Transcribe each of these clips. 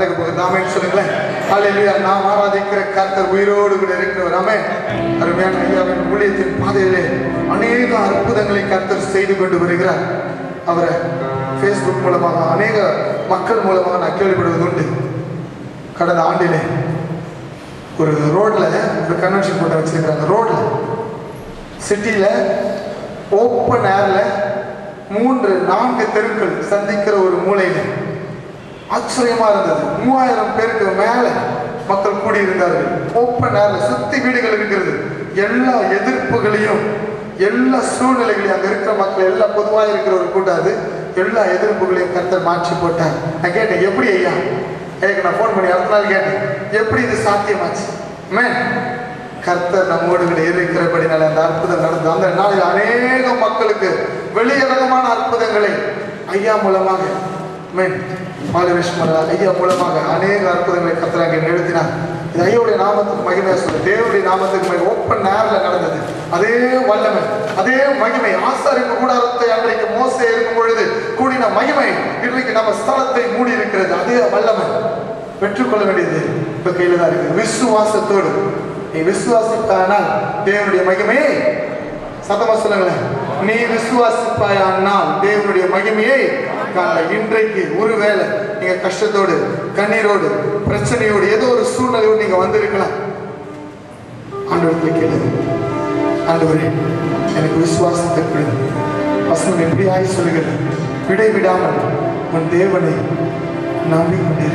நடக்க போகுது ஆமென் சொல்லுங்களேன் ஹalleluya நாம் ஆராதிக்கிற கர்த்தர் உயிரோடு கூட இருக்கிறவர் ஆமென் அருமையான ஐயாவின் ஊழியத்தின் பாதையிலே அநேக அற்புதங்களை கர்த்தர் செய்து கொண்டு வருகிறார் அவரை ஃபேஸ்புக் மூலமாக அநேக மக்கள் மூலமாக நான் கேள்விப்படுவது உண்டு கடந்த ஆண்டிலே ஒரு ரோட்ல ஒரு கன்வென்ஷன் போட்டு வச்சிருக்கிறாங்க ரோட்ல சிட்டியில ஓப்பன் ஏர்ல மூன்று நான்கு தெருக்கள் சந்திக்கிற ஒரு மூலையில ஆச்சரியமா இருந்தது மூவாயிரம் பேருக்கு மேல மக்கள் கூடியிருந்தார்கள் ஓப்பன் ஏர்ல சுத்தி வீடுகள் இருக்கிறது எல்லா எதிர்ப்புகளையும் எல்லா சூழ்நிலைகளையும் அங்க இருக்கிற மக்கள் எல்லாம் பொதுவாக இருக்கிற ஒரு கூட்டம் அது எல்லா எதிர்ப்புகளையும் கர்த்தர் மாற்றி போட்டார் நான் கேட்டேன் எப்படி ஐயா எனக்கு நான் ஃபோன் பண்ணி அடுத்த நாள் கேட்டேன் எப்படி இது சாத்தியமாச்சு மேன் கர்த்தர் நம்மோடு கூட இருக்கிறபடினால அந்த அற்புதம் நடந்தது அந்த நாளில் அநேக மக்களுக்கு வெளியரங்கமான அற்புதங்களை ஐயா மூலமாக மேன் பாலவேஷ்மரா ஐயா மூலமாக அநேக அற்புதங்களை கர்த்தர் அங்கே நிறுத்தினார் இது ஐயாவுடைய நாமத்துக்கு மகிமையா சொல்லு தேவனுடைய நாமத்துக்கு மகிமை ஓப்பன் நேர்ல நடந்தது அதே வல்லமை அதே மகிமை ஆசாரிப்பு கூடாரத்தை அன்றைக்கு மோசே இருக்கும் பொழுது கூடின மகிமை இன்றைக்கு நம்ம ஸ்தலத்தை மூடி இருக்கிறது அதே வல்லமை பெற்றுக்கொள்ள வேண்டியது இப்ப கையில தான் இருக்கு விசுவாசத்தோடு நீ விசுவாசிப்பானால் தேவனுடைய மகிமையை சத்தமா சொல்லுங்களேன் நீ விசுவாசிப்பாயானால் தேவனுடைய மகிமையை காண இன்றைக்கு ஒருவேளை நீங்க கஷ்டத்தோடு கண்ணீரோடு பிரச்சனையோடு ஏதோ ஒரு சூழ்நிலையோடு நீங்க வந்திருக்கலாம் ஆண்டவர்களை கேளுங்க ஆண்டவரே எனக்கு விசுவாசத்தை கொடு வசனம் எப்படியாய் சொல்லுகிறது விடை விடாமல் உன் தேவனை நம்பிக்கொண்டிரு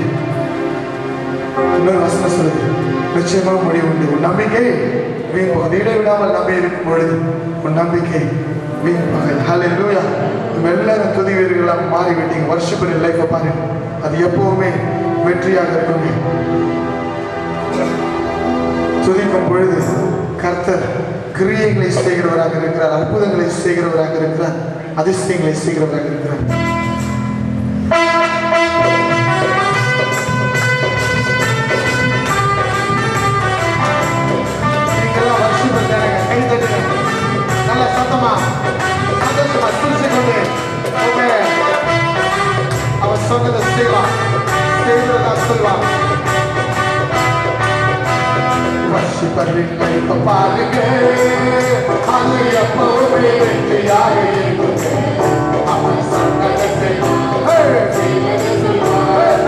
இன்னொரு வசனம் சொல்லுது நிச்சயமாக முடிவு உண்டு உன் நம்பிக்கை வீண் போகாது இடைவிடாமல் நம்பி இருக்கும் பொழுது உன் நம்பிக்கை வீண் போகாது ஹலே லூயா நம்ம எல்லாரும் துதி வீரர்களாக மாறிவிட்டீங்க வருஷப்படி லைஃப்பை பாருங்க அது எப்பவுமே வெற்றியாக இருக்குங்க துதிக்கும் பொழுது கர்த்தர் கிரியைகளை செய்கிறவராக இருக்கிறார் அற்புதங்களை செய்கிறவராக இருக்கிறார் அதிசயங்களை செய்கிறவராக இருக்கிறார் நீங்கெல்லாம் வருஷம் தானங்க கை தட்டுங்க நல்ல சத்தமா சந்தோஷமா சிரிச்சு கொண்டு ஓகே அவன் சொன்னதை செய்வான் செய்வதா சொல்வான் வர்ஷிப்பரின் கைப்ப பாருங்க அது எப்பவுமே வெற்றியாக இருக்குங்க அவன் சொன்னதை செய்வான் செய்வதை சொல்வான்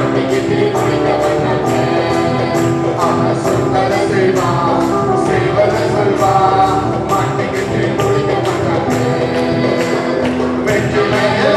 அவன் சொன்னதை செய்வான் செய்வதை சொல்வான் மாட்டிக்கிட்டு முடிக்க மாட்டாங்க வெற்றி மேல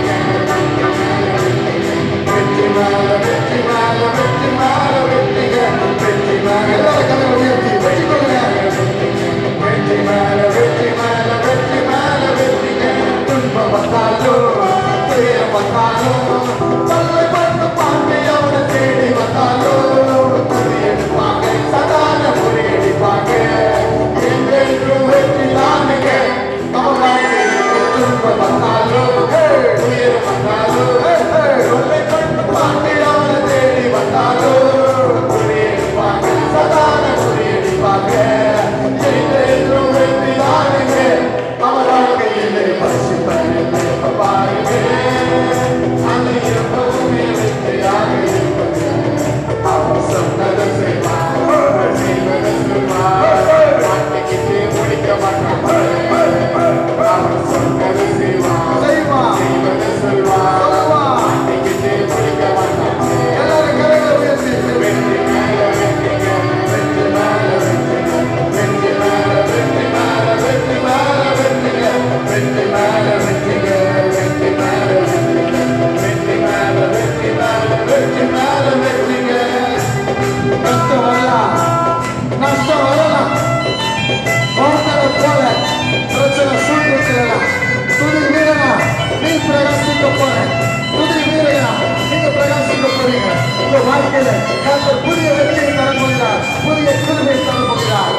வெற்றி மேல வெற்றி மேல வெற்றி மேல வெற்றிங்க வெற்றி மேல எல்லாரும் கதை உயர்த்தி வெற்றி கொள்ளுங்க வெற்றி மேல வெற்றி மேல வெற்றி மேல வெற்றிங்க துன்பம் வந்தாலும் துயரம் வந்தாலும் தொல்லை பட்டு பாண்டி அவனை தேடி வந்தாலும் முறியடிப்பாங்க சதான முறியடிப்பாங்க என்றென்றும் வெற்றி தானுங்க நம்ம வாழ்க்கையில் துன்பம் வந்தாலும் துயரம் வந்தாலும் தொல்லை பட்டு பாண்டி அவனை தேடி வந்தாலும் முறியடிப்பாங்க சதான முறியடிப்பாங்க என்றென்றும் வெற்றி தானுங்க நம்ம வாழ்க்கையில் பரிசுத்தத்தை பாருங்க அது எப்பவுமே வெற்றியாக இருப்பது அவன் சொன்னதை செய்வான் செய்வதை சொல்வான் மாட்டிக்கிட்டு முடிக்க மாட்டான் அவன் சொன்னதை செய்வான் செய்வதை சொல்வான் மாட்டிக்கிட்டு முடிக்க மாட்டான் எல்லாரும் கரங்களை உயர்த்தி வெற்றி மேல வெற்றிங்க வெற்றி மேல வெற்றிங்க வெற்றி மேல வெற்றி மேல வெற்றி மேல வெற்றிங்க வெற்றி மேல வெற்றிங்க வெற்றி மேல வெற்றிங்க வெற்றி மேல வெற்றி மேல வெற்றி மேல வெற்றிங்க கஷ்டம் வரலாம் நஷ்டம் வரலாம் வாழ்ந்ததை போல பிரச்சனை சூழ்நிலாம் துதி வீரனா நீ பிரகாசிக்க போற துதி வீரனா நீங்க பிரகாசிக்க போறீங்க உங்க வாழ்க்கையில கர்த்தர் புதிய வெற்றியை தர போகிறார் புதிய கிருமையை தர போகிறார்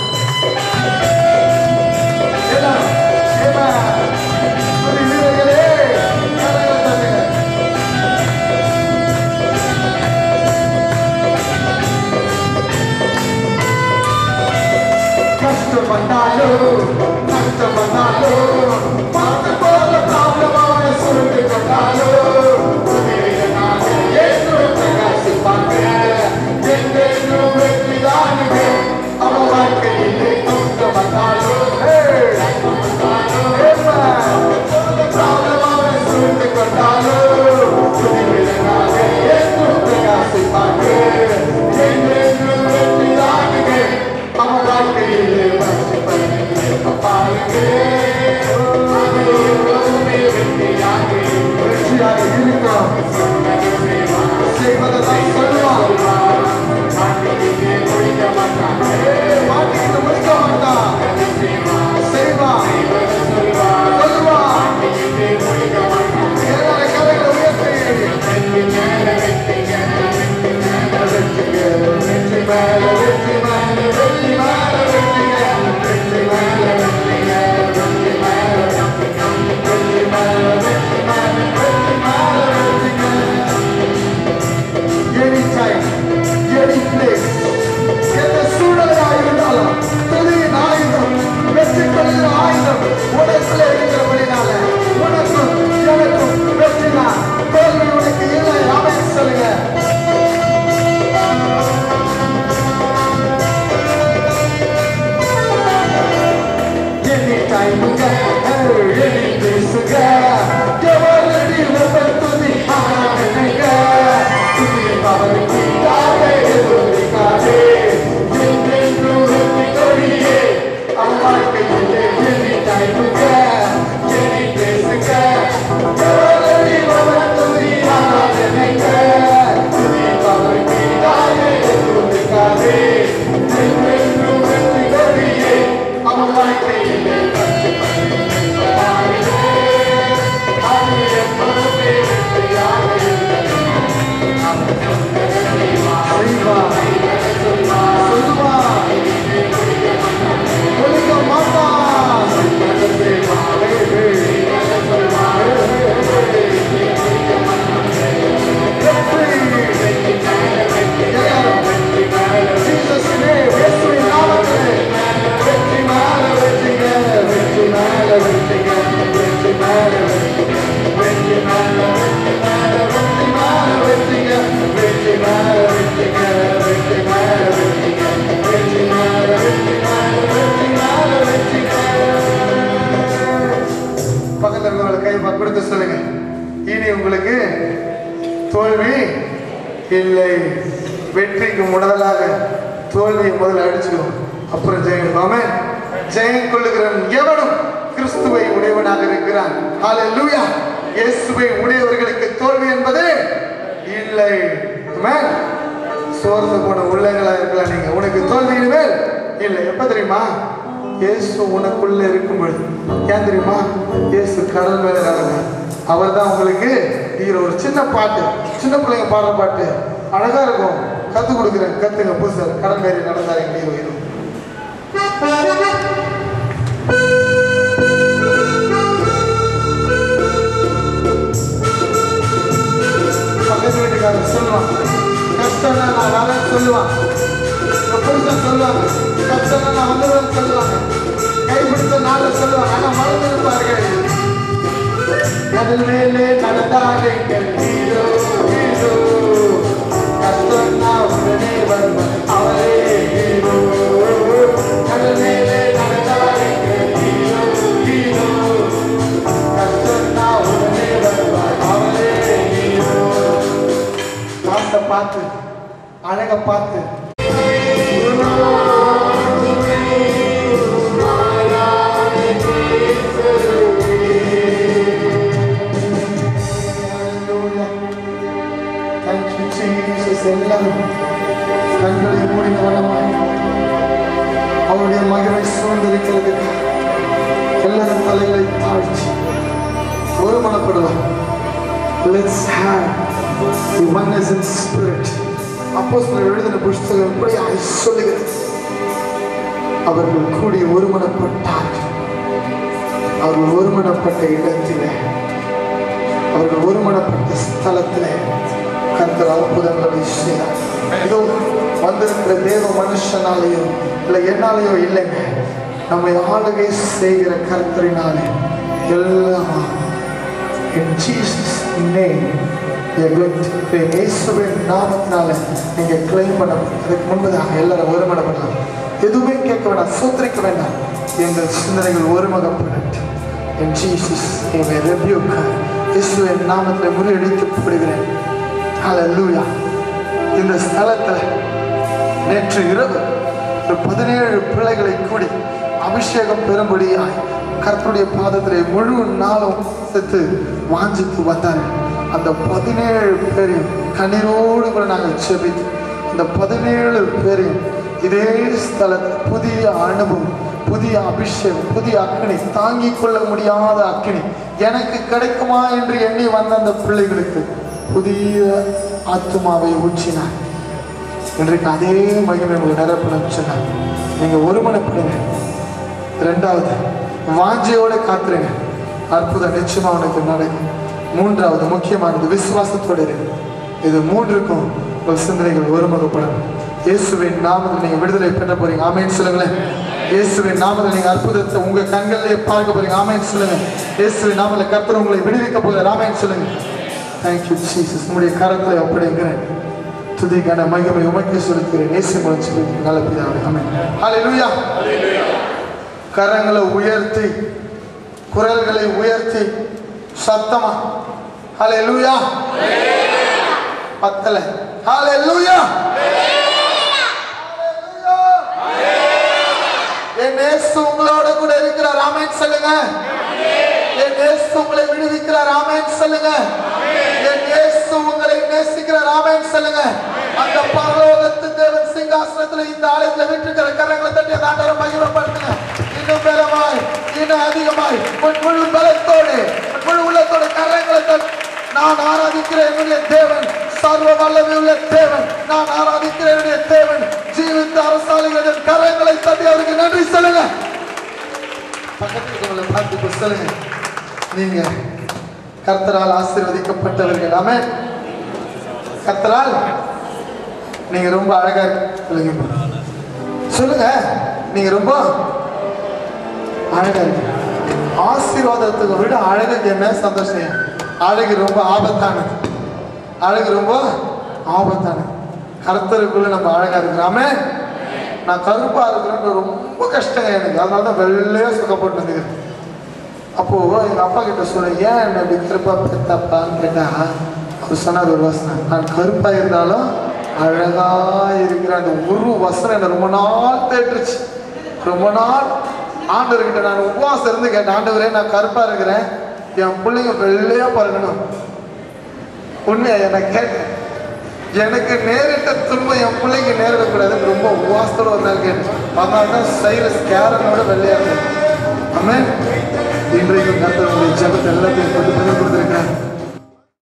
எல்லாரும் Amen. துதி வீரர்களே கரங்களை தட்டுங்க. கஷ்டம் வந்தாலும் நஷ்டம் வந்தாலும் பார்த்து போல பிராப்ளமான சுருண்டு கொண்டாலும் புதியனாக இயேசு பக்கத்துல இருக்கவங்களை கை பா- கொடுத்து சொல்லுங்க இனி உங்களுக்கு தோல்வி இல்லை வெற்றிக்கு முதலாக தோல்வியை முதல்ல அடிச்சுக்கணும் அப்புறம் ஜெயம் ஆமென் ஜெயம் கொள்ளுகிறவன் எவனும் கிறிஸ்துவை உடையவனாக இருக்கிறான் ஹalleluya இயேசுவை உடையவர்களுக்கு தோல்வி என்பது இல்லை ஆமென் சோர்ந்து போன உள்ளங்களா இருக்கலாம் நீங்க உனக்கு தோல்வி இனிமேல் இல்லை எப்ப தெரியுமா இயேசு உனக்குள்ள இருக்கும் பொழுது ஏன் தெரியுமா இயேசு கடல் மேல நடந்தார் அவர் தான் உங்களுக்கு இது ஒரு சின்ன பாட்டு சின்ன பிள்ளைங்க பாடுற பாட்டு அழகா இருக்கும் கத்து கொடுக்குறேன் கத்துங்க புதுசார் கடல் மேலே நடந்தார் எங்க உயிரும் பக்கத்து வீட்டுக்காரர் சொல்லுவான் கஷ்டம்னா நான் வரேன்னு சொல்லுவான் இந்த புருஷன் சொல்லுவாங்க கஷ்டம்னா நான் வந்துடுவேன்னு சொல்லுவாங்க கைப்பிடித்த நாள்ல சொல்லுவாங்க ஆனா மறந்து இருப்பார்கள் கடல் மேலே நடந்தார்கள் ஹீரோ ஹீரோ கஷ்டம்னா உடனே வருவார் அவரே ஹீரோ கடல் மேலே நடந்தார்கள் ஹீரோ ஹீரோ கஷ்டம்னா உடனே வருவார் அவரே ஹீரோ பார்த்த பார்த்து அழக பார்த்து Thank you, Jesus. எல்லாரும் கண்களை மூடின வண்ணமாய் அவருடைய மகிமை சூழ்ந்திருக்கிறதுக்கு எல்லாரும் தலைகளை தாழ்த்தி ஒரு மனப்படுவார் Let's have the oneness in spirit. அப்போஸ்தலர் எழுதின புஸ்தகம் இப்படியாய் சொல்லுகிறது அவர்கள் கூடி ஒருமனப்பட்டார்கள் அவர்கள் ஒருமனப்பட்ட இடத்திலே அவர்கள் ஒருமனப்பட்ட ஸ்தலத்திலே கர்த்தர் அற்புதங்களை செய்தார் இதோ வந்திருக்கிற தேவ மனுஷனாலேயோ இல்லை என்னாலேயோ இல்லைங்க நம்மை ஆளுகை செய்கிற கர்த்தரினாலே எல்லாமா In Jesus' name, we are going to pray. இயேசுவின் நாமத்தினால நீங்க கிளைம் பண்ண அதுக்கு முன்பதாக எல்லாரும் ஒருமனப்படலாம் எதுவுமே கேட்க வேண்டாம் சூத்திரிக்க வேண்டாம் எங்கள் சிந்தனைகள் ஒருமகப்படட்டும் In Jesus' name, I rebuke her. இயேசுவின் நாமத்தில் முறியடிக்கப்படுகிறேன் Hallelujah. இந்த ஸ்தலத்துல நேற்று இரவு ஒரு பதினேழு பிள்ளைகளை கூடி அபிஷேகம் பெறும்படியாய் கர்த்தருடைய பாதத்திலே முழு நாளும் செத்து வாஞ்சித்து வந்தார்கள் அந்த பதினேழு பேரையும் கண்ணீரோடு கூட நாங்கள் செபித்து அந்த பதினேழு பேரையும் இதே ஸ்தலத்தில் புதிய அனுபவம் புதிய அபிஷேகம் புதிய அக்கினி தாங்கிக் கொள்ள முடியாத அக்கினி எனக்கு கிடைக்குமா என்று எண்ணி வந்த அந்த பிள்ளைகளுக்கு புதிய ஆத்துமாவை ஊற்றினார் இன்றைக்கு அதே மகிமை உங்களை நிரப்பணும்னு சொன்னார் நீங்க ஒருமனப்படுங்க ரெண்டாவது வாஞ்சையோட காத்துருங்க அற்புதம் நிச்சயமா உனக்கு நடக்கும் மூன்றாவது முக்கியமானது விசுவாசத்தோட இருங்க இது மூன்றுக்கும் உங்கள் சிந்தனைகள் ஒருமுகப்படணும் இயேசுவின் நாமத்தில் நீங்க விடுதலை பெற போறீங்க ஆமேன்னு சொல்லுங்களேன் இயேசுவின் நாமத்தில் நீங்க அற்புதத்தை உங்க கண்களிலே பார்க்க போறீங்க ஆமேன்னு சொல்லுங்க இயேசுவின் நாமத்தில் கர்த்தர் உங்களை விடுவிக்க போகிறார் ஆமேன்னு சொல்லுங்க தேங்க்யூ ஜீசஸ் உங்களுடைய கரங்களை ஒப்படைக்கிறேன் துதி கன மகிமை உமக்கு செலுத்துகிறேன் நேசி மூலம் சொல்லி நல்ல பிதாவே ஆமென் ஹalleluya கரங்களை உயர்த்தி குரல்களை உயர்த்தி சத்தமா ஹalleluya பத்தல ஹalleluya என் இயேசு உங்களோட கூட இருக்கிறார் ஆமென் சொல்லுங்க என் இயேசு உங்களை விடுவிக்கிறார் ஆமென் சொல்லுங்க என் இயேசு உங்களை நேசிக்கிறார் ஆமென் சொல்லுங்க அந்த பரலோகத்து தேவன் சிங்காசனத்துல இந்த ஆலயத்துல விட்டுருக்கிற கரங்களை தட்டி அந்த ஆண்டவரை மகிமைப்படுத்துங்க இன்னும் பலமாய் இன்னும் அதிகமாய் உன் முழு பலத்தோடு உன் முழு உள்ளத்தோடு கரங்களை தட்டி நான் ஆராதிக்கிற என்னுடைய தேவன் சர்வ வல்லமை உள்ள தேவன் நான் ஆராதிக்கிற என்னுடைய தேவன் ஜீவித்த அரசாளிகளின் கரங்களை தட்டி அவருக்கு நன்றி சொல்லுங்க பக்கத்துல இருக்கவங்களை பார்த்து இப்ப சொல்லுங்க நீங்க கர்த்தரால் ஆசீர்வதிக்கப்பட்டவர்கள் ஆமே கர்த்தரால் நீங்க ரொம்ப அழகா இருக்கு சொல்லுங்க இப்ப. சொல்லுங்க நீங்க ரொம்ப அழகா இருக்கு ஆசீர்வாதத்துக்கு விட அழகுக்கு என்ன சந்தோஷம் அழகு ரொம்ப ஆபத்தானது அழகு ரொம்ப ஆபத்தானது கருத்தருக்குள்ள நம்ம அழகா இருக்கிறாமே நான் கருப்பா இருக்கிறேன்னு ரொம்ப கஷ்டம் எனக்கு அதனால தான் வெள்ளையா சுகப்பட்டு வந்துக்கிறேன் அப்போ எங்க அப்பா கிட்ட சொல்ல ஏன் என்ன இப்படி கருப்பா பெத்தாப்பான்னு கேட்டா அவர் சொன்னார் ஒரு வசனம் நான் கருப்பா இருந்தாலும் அழகா இருக்கிற அந்த ஒரு வசனம் என்ன ரொம்ப நாள் தேட்டுருச்சு ரொம்ப நாள் ஆண்டவர்கிட்ட நான் உபவாசம் இருந்து கேட்டேன் ஆண்டவரே நான் கருப்பா இருக்கிறேன் என் பிள்ளைங்க வெள்ளையா பிறக்கணும் உண்மையா நான் கேட்டேன் எனக்கு நேரிட்ட துன்பம் என் பிள்ளைக்கு நேரிடக்கூடாதுன்னு ரொம்ப உபவாசத்தோட ஒரு நாள் கேட்டேன் அதனால தான் சைலஸ் கேரனோட வெள்ளையா இருந்தேன் ஆமென் இன்றைக்கு கர்த்தர் உங்களுடைய ஜெபத்தை எல்லாத்தையும் கொண்டு பண்ணி கொடுத்துருக்கேன்